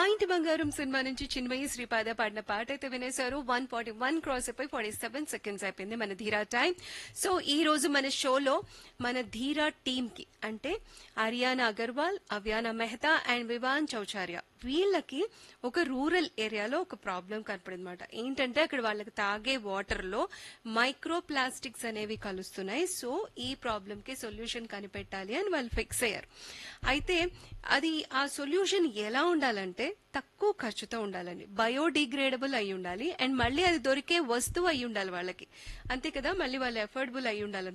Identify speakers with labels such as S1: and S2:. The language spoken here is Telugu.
S1: మా ఇంటి బంగారం సినిమా నుంచి చిన్మయి శ్రీపాద పాడిన పాట అయితే వినేశారు వన్ ఫార్టీ వన్ క్రాస్ అయిపోయి ఫార్టీ సెవెన్ సెకండ్స్ అయిపోయింది మన ధీరా టైం సో ఈ రోజు మన షోలో మన ధీరా టీమ్ కి అంటే అరియానా అగర్వాల్ అవ్యానా మెహతా అండ్ వివాన్ చౌచార్య వీళ్ళకి ఒక రూరల్ ఏరియాలో ఒక ప్రాబ్లం కనపడింది అనమాట ఏంటంటే అక్కడ వాళ్ళకి తాగే వాటర్ లో మైక్రో ప్లాస్టిక్స్ అనేవి కలుస్తున్నాయి సో ఈ ప్రాబ్లం కి సొల్యూషన్ కనిపెట్టాలి అని వాళ్ళు ఫిక్స్ అయ్యారు అయితే అది ఆ సొల్యూషన్ ఎలా ఉండాలంటే తక్కువ ఖర్చుతో ఉండాలండి బయోడిగ్రేడబుల్ అయి ఉండాలి అండ్ మళ్ళీ అది దొరికే వస్తువు అయి ఉండాలి వాళ్ళకి అంతే కదా మళ్ళీ వాళ్ళు ఎఫోర్డబుల్ అయి ఉండాలి